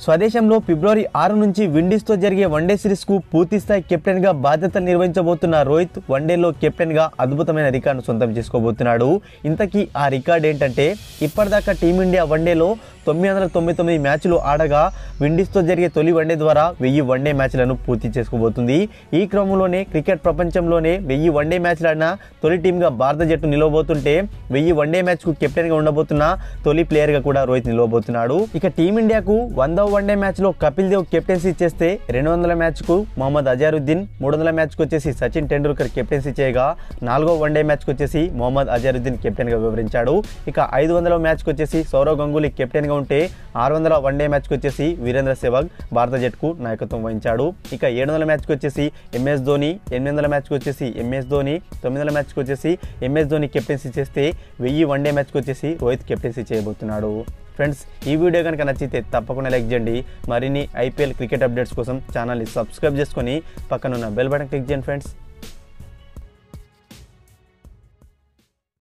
స్వదేశంలో ఫిబ్రవరి ఆరు నుంచి విండీస్తో జరిగే వన్డే సిరీస్కు పూర్తిస్థాయి కెప్టెన్గా బాధ్యతలు నిర్వహించబోతున్న రోహిత్ వన్డేలో కెప్టెన్గా అద్భుతమైన రికార్డును సొంతం చేసుకోబోతున్నాడు ఇంతకీ ఆ రికార్డ్ ఏంటంటే ఇప్పటిదాకా టీమిండియా వన్డేలో తొమ్మిది వందల తొంభై తొమ్మిది మ్యాచ్లు ఆడగా విండీస్తో జరిగే తొలి వన్డే ద్వారా వెయ్యి వన్డే మ్యాచ్లను పూర్తి చేసుకోబోతుంది ఈ క్రమంలోనే క్రికెట్ ప్రపంచంలోనే వెయ్యి వన్డే మ్యాచ్లు ఆడిన తొలి టీంగా భారత జట్టు నిలవబోతుంటే వెయ్యి వన్డే మ్యాచ్కు కెప్టెన్గా ఉండబోతున్న తొలి ప్లేయర్గా కూడా రోహిత్ నిలవబోతున్నాడు ఇక టీమిండియాకు వందవ వన్డే మ్యాచ్లో కపిల్ దేవ్ కెప్టెన్సీ చేస్తే రెండు వందల మ్యాచ్కు మొహమ్మద్ అజారుద్దీన్ మూడు వందల మ్యాచ్కు వచ్చేసి సచిన్ టెండూల్కర్ కెప్టెన్సీ చేయగా నాలుగో వన్డే మ్యాచ్కి వచ్చేసి మొహమ్మద్ అజారుద్దీన్ కెప్టెన్గా వివరించాడు ఇక ఐదు వందల మ్యాచ్కి వచ్చేసి సౌరవ్ గంగూలీ కెప్టెన్గా ఉంటే ఆరు వందల వన్డే మ్యాచ్కి వచ్చేసి వీరేంద్ర సెహ్వాగ్ భారత జట్టుకు నాయకత్వం వహించాడు ఇక ఏడు వందల మ్యాచ్కి వచ్చేసి ఎంఎస్ ధోని ఎనిమిది వందల మ్యాచ్కి వచ్చేసి ఎంఎస్ ధోని తొమ్మిది వందల మ్యాచ్కి వచ్చేసి ఎంఎస్ ధోని కెప్టెన్సీ చేస్తే వెయ్యి వన్డే మ్యాచ్కి వచ్చేసి రోహిత్ కెప్టెన్సీ చేయబోతున్నాడు ఫ్రెండ్స్ ఈ వీడియో కనుక నచ్చితే తప్పకుండా లైక్ చేయండి మరిన్ని ఐపీఎల్ క్రికెట్ అప్డేట్స్ కోసం ఛానల్ని సబ్స్క్రైబ్ చేసుకొని పక్కనున్న బెల్ బటన్ క్లిక్ చేయండి ఫ్రెండ్స్